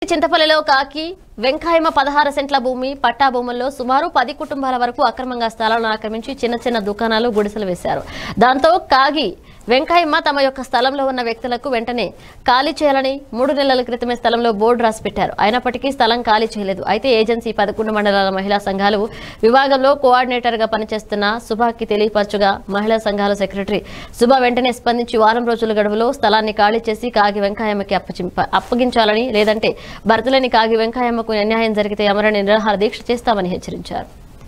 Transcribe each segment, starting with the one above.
చింతపల్లిలో కాకి వెంకాయమ్మ పదహారు సెంట్ల భూమి పట్టా భూముల్లో సుమారు పది కుటుంబాల వరకు అక్రమంగా స్థలాలను ఆక్రమించి చిన్న చిన్న దుకాణాలు గుడిసెలు వేశారు దాంతో కాగి వెంకాయమ్మ తమ యొక్క స్థలంలో ఉన్న వ్యక్తులకు వెంటనే ఖాళీ చేయాలని మూడు నెలల క్రితమే స్థలంలో బోర్డు రాసి పెట్టారు అయినప్పటికీ స్థలం ఖాళీ చేయలేదు అయితే ఏజెన్సీ పదకొండు మండలాల మహిళా సంఘాలు విభాగంలో కోఆర్డినేటర్ గా పనిచేస్తున్న సుభాకి తెలియపరచుగా మహిళా సంఘాల సెక్రటరీ సుభా వెంటనే స్పందించి వారం రోజుల గడువులో స్థలాన్ని ఖాళీ చేసి కాగి వెంకాయమ్మకి అప్పచింప అప్పగించాలని లేదంటే భర్తలేని కాగి వెంకాయమ్మకు అన్యాయం జరిగితే అమరని నిరాహార దీక్ష చేస్తామని హెచ్చరించారు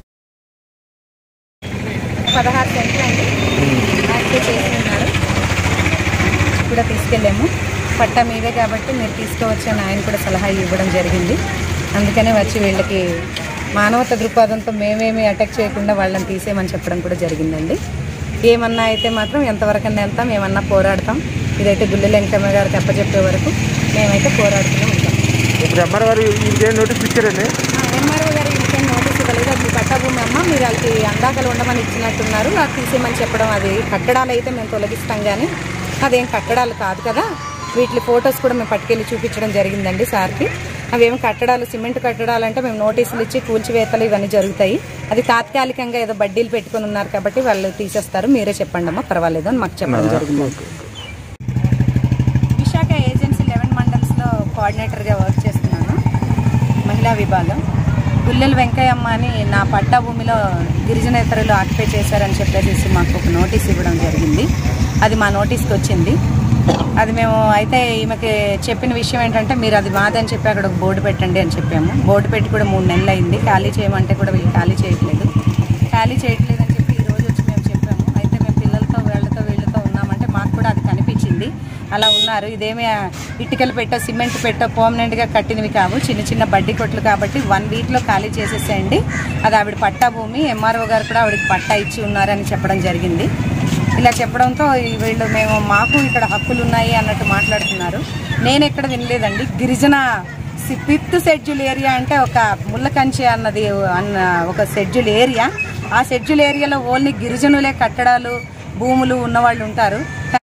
పదహారు సెంట్లు అండి యాక్టివ్ చేసి ఉన్నారు కూడా తీసుకెళ్ళాము పట్టా మీదే కాబట్టి మీరు తీసుకోవచ్చని ఆయన కూడా సలహా ఇవ్వడం జరిగింది అందుకనే వచ్చి వీళ్ళకి మానవత దృక్పథంతో మేమేమి అటాక్ చేయకుండా వాళ్ళని తీసేయమని చెప్పడం కూడా జరిగిందండి ఏమన్నా అయితే మాత్రం ఎంతవరకన్నా ఎంత మేమన్నా పోరాడతాం ఇదైతే గుల్లె వెంకమ్మ గారికి అప్పచెప్పే వరకు మేమైతే పోరాడుతూనే ఉంటాం ఇప్పుడు ఎంఆర్ గారు ఇంకేం నోటీస్ ఇచ్చారండి ఎంఆర్ఓ గారు ఇంకేం నోటీస్ ఇవ్వలేదు అది మీ పట్టాభూమి అమ్మ మీరు వాళ్ళకి అందాకలు ఉండమని ఇచ్చినట్టున్నారు అది తీసేయమని చెప్పడం అది కట్టడాలు అయితే మేము తొలగిస్తాం కానీ అదేం కట్టడాలు కాదు కదా వీటి ఫొటోస్ కూడా మేము పట్టుకెళ్ళి చూపించడం జరిగిందండి సార్కి అవేమి కట్టడాలు సిమెంట్ కట్టడాలు అంటే మేము నోటీసులు ఇచ్చి కూల్చివేతలు ఇవన్నీ జరుగుతాయి అది తాత్కాలికంగా ఏదో బడ్డీలు పెట్టుకొని ఉన్నారు కాబట్టి వాళ్ళు తీసేస్తారు మీరే చెప్పండి అమ్మా పర్వాలేదు అని మాకు చెప్పడం జరిగింది విశాఖ ఏజెన్సీ లెవెన్ మండల్స్లో కోఆర్డినేటర్గా వర్క్ చేస్తున్నాను మహిళా విభాగం గుల్లెల వెంకయ్యమ్మ అని నా పట్టా భూమిలో గిరిజనేతరులు ఆక్యుపై చేశారని చెప్పేసి మాకు ఒక నోటీస్ ఇవ్వడం జరిగింది అది మా నోటీస్కి వచ్చింది అది మేము అయితే ఈమెకి చెప్పిన విషయం ఏంటంటే మీరు అది మాదని చెప్పి అక్కడ ఒక బోర్డు పెట్టండి అని చెప్పాము బోర్డు పెట్టి కూడా మూడు నెలలు అయింది ఖాళీ చేయమంటే కూడా వీళ్ళు ఖాళీ చేయట్లేదు ఖాళీ చేయట్లేదు అని చెప్పి ఈ రోజు వచ్చి మేము చెప్పాము అయితే మేము పిల్లలతో వీళ్ళతో వీళ్ళతో ఉన్నామంటే మాకు కూడా అది కనిపించింది అలా ఉన్నారు ఇదేమి ఆ, ఇటుకలు పెట్టో సిమెంట్ పెట్టో పర్మనెంట్గా కట్టినవి కావు చిన్న చిన్న బడ్డీ కొట్లు కాబట్టి వన్ వీక్లో ఖాళీ చేసేసేయండి అది ఆవిడ పట్టా భూమి ఎంఆర్ఓ గారు కూడా ఆవిడకి పట్టా ఇచ్చి ఉన్నారని చెప్పడం జరిగింది ఇలా చెప్పడంతో ఈ వీళ్ళు మేము మాకు ఇక్కడ హక్కులు ఉన్నాయి అన్నట్టు మాట్లాడుతున్నారు నేను ఎక్కడ వినలేదండి గిరిజన ఫిఫ్త్ షెడ్యూల్ ఏరియా అంటే ఒక ముళ్ళకంచి అన్నది అన్న ఒక షెడ్యూల్ ఏరియా ఆ షెడ్యూల్ ఏరియాలో ఓన్లీ గిరిజనులే కట్టడాలు భూములు ఉన్నవాళ్ళు ఉంటారు